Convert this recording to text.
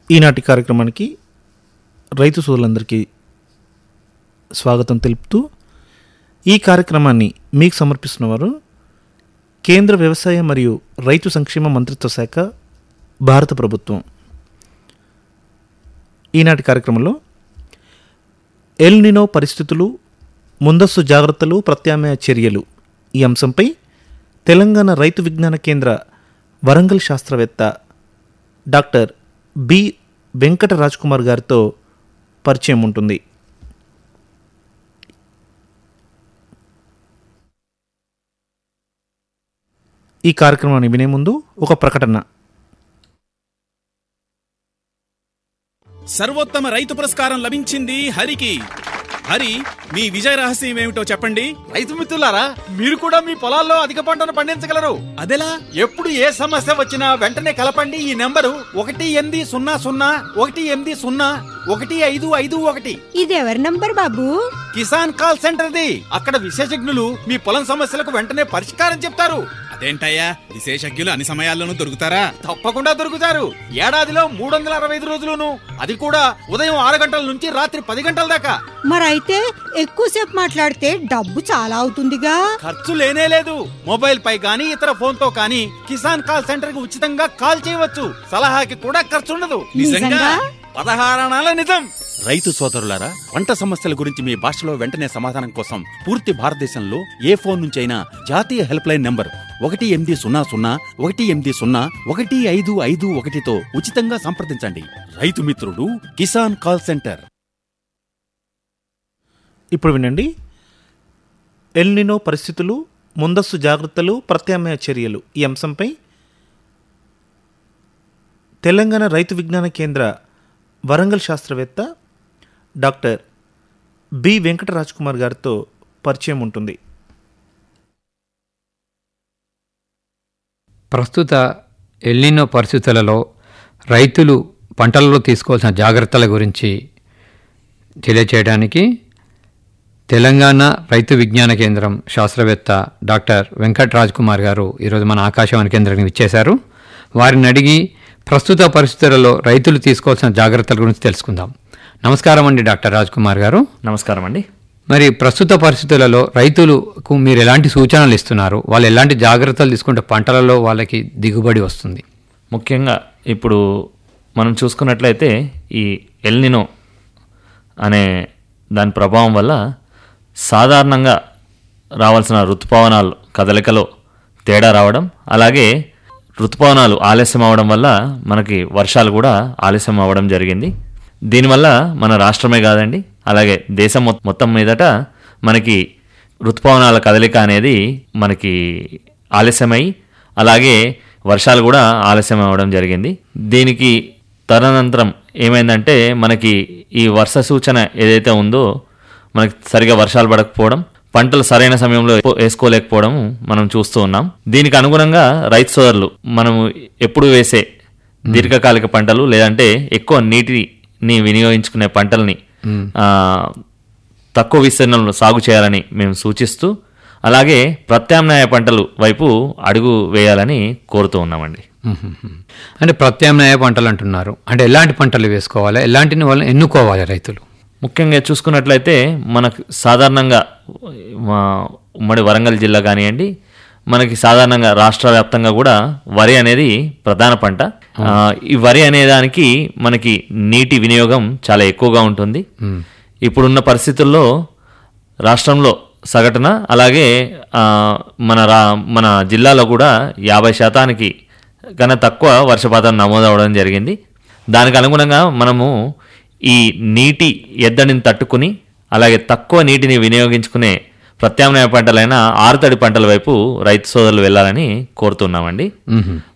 ఈనాటి కార్యక్రమానికి రైతు సోదరులందరికీ స్వాగతం తెలుపుతూ ఈ కార్యక్రమాన్ని మీకు సమర్పిస్తున్నవారు కేంద్ర వ్యవసాయ మరియు రైతు సంక్షేమ మంత్రిత్వ శాఖ భారత ప్రభుత్వం ఈనాటి కార్యక్రమంలో ఎల్నినో పరిస్థితులు ముందస్తు జాగ్రత్తలు ప్రత్యామ్నాయ చర్యలు ఈ అంశంపై తెలంగాణ రైతు విజ్ఞాన కేంద్ర వరంగల్ శాస్త్రవేత్త డాక్టర్ బి వెంకట రాజ్ కుమార్ గారితో పరిచయం ఉంటుంది ఈ కార్యక్రమాన్ని వినే ముందు ఒక ప్రకటన సర్వోత్తమ రైతు పురస్కారం లభించింది హరికి హరి మీ విజయ రహస్యం ఏమిటో చెప్పండి రైతు మిత్రులారా మీరు కూడా మీ పొలాల్లో అధిక పంటను పండించగలరు అదెలా ఎప్పుడు ఏ సమస్య వచ్చినా వెంటనే కలపండి ఈ నెంబరు ఒకటి ఎనిమిది సున్నా సున్నా ఒకటి ఎనిమిది సున్నా ఒకటి ఐదు ఐదు ఒకటి ఇది ఎవరి నంబర్ బాబు కిసాన్ కాల్ సెంటర్ది అక్కడ విశేషజ్ఞులు మీ పొలం సమస్యలకు వెంటనే పరిష్కారం చెప్తారు అదేంటయ్యా విశేషజ్ఞులు అన్ని సమయాల్లోనూ దొరుకుతారా తప్పకుండా దొరుకుతారు ఏడాదిలో మూడు వందల అరవై ఐదు రోజులును అది కూడా ఉదయం ఆరు గంటల నుంచి రాత్రి పది గంటల దాకా మరైతే ఎక్కువసేపు మాట్లాడితే డబ్బు చాలా అవుతుందిగా ఖర్చు లేనే లేదు మొబైల్ పై గానీ ఇతర ఫోన్ తో కానీ కిసాన్ కాల్ సెంటర్ కి ఉచితంగా కాల్ చేయవచ్చు సలహాకి కూడా ఖర్చు ఉండదు నిజంగా? పదహారణాల నిజం రైతు సోదరులారా పంట సమస్యల గురించి మీ భాషలో వెంటనే సమాధానం కోసం పూర్తి భారతదేశంలో ఏ ఫోన్ నుంచైనా జాతీయ హెల్ప్ లైన్ నంబర్ ఒకటి ఎనిమిది సున్నా సున్నా ఒకటి ఎనిమిది సున్నా ఒకటి ఐదు ఐదు ఒకటితో ఉచితంగా సంప్రదించండి రైతు మిత్రుడు కిసాన్ కాల్ సెంటర్ ఇప్పుడు వినండి ఎల్నినో పరిస్థితులు ముందస్తు జాగ్రత్తలు ప్రత్యామ్నాయ చర్యలు ఈ అంశంపై తెలంగాణ రైతు విజ్ఞాన కేంద్ర వరంగల్ శాస్త్రవేత్త డాక్టర్ బి వెంకట రాజ్ కుమార్ గారితో పరిచయం ఉంటుంది ప్రస్తుత ఎల్నినో పరిస్థితులలో రైతులు పంటలలో తీసుకోవాల్సిన జాగ్రత్తల గురించి తెలియచేయడానికి తెలంగాణ రైతు విజ్ఞాన కేంద్రం శాస్త్రవేత్త డాక్టర్ వెంకట్ రాజ్ కుమార్ గారు ఈరోజు మన ఆకాశవాణి కేంద్రానికి ఇచ్చేశారు వారిని అడిగి ప్రస్తుత పరిస్థితులలో రైతులు తీసుకోవాల్సిన జాగ్రత్తల గురించి తెలుసుకుందాం నమస్కారం అండి డాక్టర్ రాజ్ కుమార్ గారు నమస్కారం అండి మరి ప్రస్తుత పరిస్థితులలో రైతులకు మీరు ఎలాంటి సూచనలు ఇస్తున్నారు వాళ్ళు ఎలాంటి జాగ్రత్తలు తీసుకుంటే పంటలలో వాళ్ళకి దిగుబడి వస్తుంది ముఖ్యంగా ఇప్పుడు మనం చూసుకున్నట్లయితే ఈ ఎల్నినో అనే దాని ప్రభావం వల్ల సాధారణంగా రావాల్సిన ఋతుపవనాలు కదలికలో తేడా రావడం అలాగే ఋతుపవనాలు ఆలస్యం అవడం వల్ల మనకి వర్షాలు కూడా ఆలస్యం అవ్వడం జరిగింది దీనివల్ల మన రాష్ట్రమే కాదండి అలాగే దేశం మొ- మొత్తం మీదట మనకి ఋతుపవనాల కదలిక అనేది మనకి ఆలస్యమై అలాగే వర్షాలు కూడా ఆలస్యం అవ్వడం జరిగింది దీనికి తదనంతరం ఏమైందంటే మనకి ఈ వర్ష సూచన ఏదైతే ఉందో మనకి సరిగా వర్షాలు పడకపోవడం పంటలు సరైన సమయంలో వేసుకోలేకపోవడం మనం చూస్తూ ఉన్నాం దీనికి అనుగుణంగా రైతు సోదరులు మనము ఎప్పుడు వేసే దీర్ఘకాలిక పంటలు లేదంటే ఎక్కువ నీటిని వినియోగించుకునే పంటల్ని ఆ, తక్కువ విస్తీర్ణంలో సాగు చేయాలని మేము సూచిస్తూ అలాగే ప్రత్యామ్నాయ పంటలు వైపు అడుగు వేయాలని కోరుతూ ఉన్నామండి మ్మ్. అంటే ప్రత్యామ్నాయ పంటలు అంటున్నారు అంటే ఎలాంటి పంటలు వేసుకోవాలి ఎలాంటిని వాళ్ళని ఎన్నుకోవాలి రైతులు ముఖ్యంగా చూసుకున్నట్లయితే మనకు సాధారణంగా మా ఉమ్మడి వరంగల్ జిల్లా కానివ్వండి మనకి సాధారణంగా రాష్ట్ర వ్యాప్తంగా కూడా వరి అనేది ప్రధాన పంట ఆ, ఈ వరి అనే దానికి మనకి నీటి వినియోగం చాలా ఎక్కువగా ఉంటుంది ఇప్పుడున్న పరిస్థితుల్లో రాష్ట్రంలో సగటున అలాగే ఆ, మన రా మన జిల్లాలో కూడా యాభై శాతానికి కన్నా తక్కువ వర్షపాతం నమోదవడం జరిగింది దానికి అనుగుణంగా మనము ఈ నీటి ఎద్దడిని తట్టుకుని అలాగే తక్కువ నీటిని వినియోగించుకునే ప్రత్యామ్నాయ పంటలైన ఆరుతడి పంటల వైపు రైతు సోదరులు వెళ్ళాలని కోరుతున్నామండి